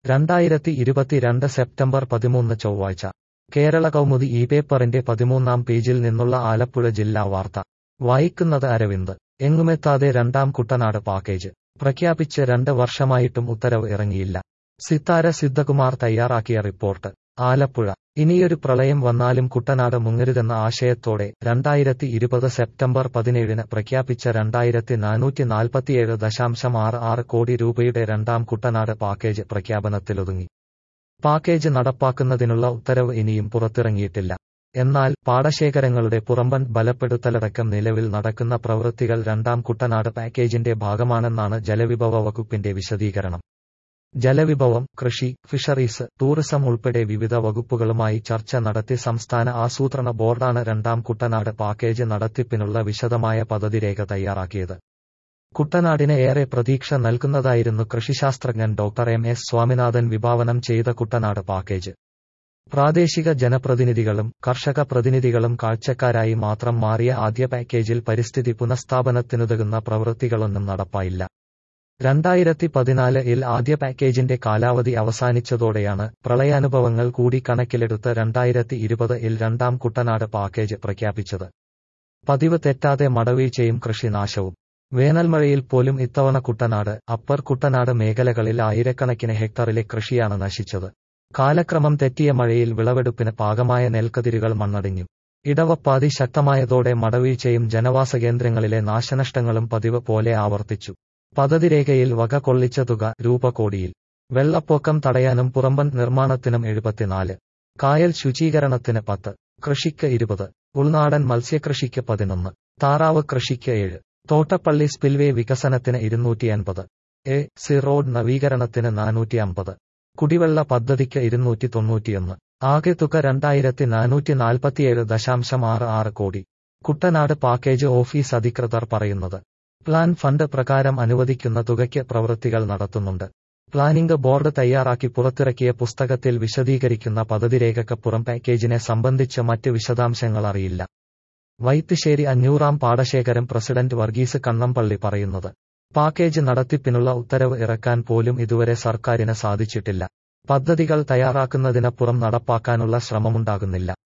രണ്ടായിരത്തി ഇരുപത്തിരണ്ട് സെപ്റ്റംബർ പതിമൂന്ന് ചൊവ്വാഴ്ച കേരള കൗമുദി ഈ പേപ്പറിന്റെ പതിമൂന്നാം പേജിൽ നിന്നുള്ള ആലപ്പുഴ ജില്ലാ വാർത്ത വായിക്കുന്നത് അരവിന്ദ് എങ്ങുമെത്താതെ രണ്ടാം കുട്ടനാട് പാക്കേജ് പ്രഖ്യാപിച്ച് രണ്ട് വർഷമായിട്ടും ഉത്തരവ് ഇറങ്ങിയില്ല സിത്താര സിദ്ധകുമാർ തയ്യാറാക്കിയ റിപ്പോർട്ട് ആലപ്പുഴ ഇനിയൊരു പ്രളയം വന്നാലും കുട്ടനാട് മുങ്ങരുതെന്ന ആശയത്തോടെ രണ്ടായിരത്തി ഇരുപത് സെപ്റ്റംബർ പതിനേഴിന് പ്രഖ്യാപിച്ച രണ്ടായിരത്തി നാനൂറ്റി നാൽപ്പത്തിയേഴ് ദശാംശം ആറ് ആറ് കോടി രൂപയുടെ രണ്ടാം കുട്ടനാട് പാക്കേജ് പ്രഖ്യാപനത്തിലൊതുങ്ങി പാക്കേജ് നടപ്പാക്കുന്നതിനുള്ള ഉത്തരവ് ഇനിയും പുറത്തിറങ്ങിയിട്ടില്ല എന്നാൽ പാടശേഖരങ്ങളുടെ പുറമ്പൻ ബലപ്പെടുത്തലടക്കം നിലവിൽ നടക്കുന്ന പ്രവൃത്തികൾ രണ്ടാം കുട്ടനാട് പാക്കേജിന്റെ ഭാഗമാണെന്നാണ് ജലവിഭവ വകുപ്പിന്റെ വിശദീകരണം ജലവിഭവം കൃഷി ഫിഷറീസ് ടൂറിസം ഉൾപ്പെടെ വിവിധ വകുപ്പുകളുമായി ചർച്ച നടത്തി സംസ്ഥാന ആസൂത്രണ ബോർഡാണ് രണ്ടാം കുട്ടനാട് പാക്കേജ് നടത്തിപ്പിനുള്ള വിശദമായ പദ്ധതിരേഖ തയ്യാറാക്കിയത് കുട്ടനാടിന് ഏറെ പ്രതീക്ഷ നൽകുന്നതായിരുന്നു കൃഷിശാസ്ത്രജ്ഞൻ ഡോക്ടർ എം എസ് സ്വാമിനാഥൻ വിഭാവനം ചെയ്ത കുട്ടനാട് പാക്കേജ് പ്രാദേശിക ജനപ്രതിനിധികളും കർഷക പ്രതിനിധികളും കാഴ്ചക്കാരായി മാത്രം മാറിയ ആദ്യ പാക്കേജിൽ പരിസ്ഥിതി പുനഃസ്ഥാപനത്തിനുതകുന്ന പ്രവൃത്തികളൊന്നും നടപ്പായില്ല രണ്ടായിരത്തി പതിനാലിൽ ആദ്യ പാക്കേജിന്റെ കാലാവധി അവസാനിച്ചതോടെയാണ് പ്രളയാനുഭവങ്ങൾ കൂടി കണക്കിലെടുത്ത് രണ്ടായിരത്തി ഇരുപതിൽ രണ്ടാം കുട്ടനാട് പാക്കേജ് പ്രഖ്യാപിച്ചത് പതിവ് തെറ്റാതെ മടവീഴ്ചയും കൃഷിനാശവും വേനൽമഴയിൽ പോലും ഇത്തവണ കുട്ടനാട് അപ്പർ കുട്ടനാട് മേഖലകളിൽ ആയിരക്കണക്കിന് ഹെക്ടറിലെ കൃഷിയാണ് നശിച്ചത് കാലക്രമം തെറ്റിയ മഴയിൽ വിളവെടുപ്പിന് പാകമായ നെൽക്കതിരുകൾ മണ്ണടിഞ്ഞു ഇടവപ്പാതി ശക്തമായതോടെ മടവീഴ്ചയും ജനവാസ കേന്ദ്രങ്ങളിലെ നാശനഷ്ടങ്ങളും പതിവ് പോലെ ആവർത്തിച്ചു പദ്ധതിരേഖയിൽ വക കൊള്ളിച്ച തുക രൂപ കോടിയിൽ വെള്ളപ്പൊക്കം തടയാനും പുറമ്പൻ നിർമ്മാണത്തിനും എഴുപത്തിനാല് കായൽ ശുചീകരണത്തിന് പത്ത് കൃഷിക്ക് ഇരുപത് ഉൾനാടൻ മത്സ്യകൃഷിക്ക് പതിനൊന്ന് താറാവ് കൃഷിക്ക് ഏഴ് തോട്ടപ്പള്ളി സ്പിൽവേ വികസനത്തിന് ഇരുന്നൂറ്റി അൻപത് എ സി റോഡ് നവീകരണത്തിന് നാനൂറ്റി അമ്പത് കുടിവെള്ള പദ്ധതിക്ക് ഇരുന്നൂറ്റി തൊണ്ണൂറ്റിയൊന്ന് ആകെ തുക രണ്ടായിരത്തി നാനൂറ്റി നാൽപ്പത്തിയേഴ് ദശാംശം ആറ് ആറ് കോടി കുട്ടനാട് പാക്കേജ് ഓഫീസ് അധികൃതർ പറയുന്നത് പ്ലാൻ ഫണ്ട് പ്രകാരം അനുവദിക്കുന്ന തുകയ്ക്ക് പ്രവൃത്തികൾ നടത്തുന്നുണ്ട് പ്ലാനിംഗ് ബോർഡ് തയ്യാറാക്കി പുറത്തിറക്കിയ പുസ്തകത്തിൽ വിശദീകരിക്കുന്ന പദ്ധതിരേഖക്കപ്പുറം പാക്കേജിനെ സംബന്ധിച്ച് മറ്റ് വിശദാംശങ്ങൾ അറിയില്ല വൈത്തിശ്ശേരി അഞ്ഞൂറാം പാടശേഖരം പ്രസിഡന്റ് വർഗീസ് കണ്ണമ്പള്ളി പറയുന്നത് പാക്കേജ് നടത്തിപ്പിനുള്ള ഉത്തരവ് ഇറക്കാൻ പോലും ഇതുവരെ സർക്കാരിന് സാധിച്ചിട്ടില്ല പദ്ധതികൾ തയ്യാറാക്കുന്നതിനപ്പുറം നടപ്പാക്കാനുള്ള ശ്രമമുണ്ടാകുന്നില്ല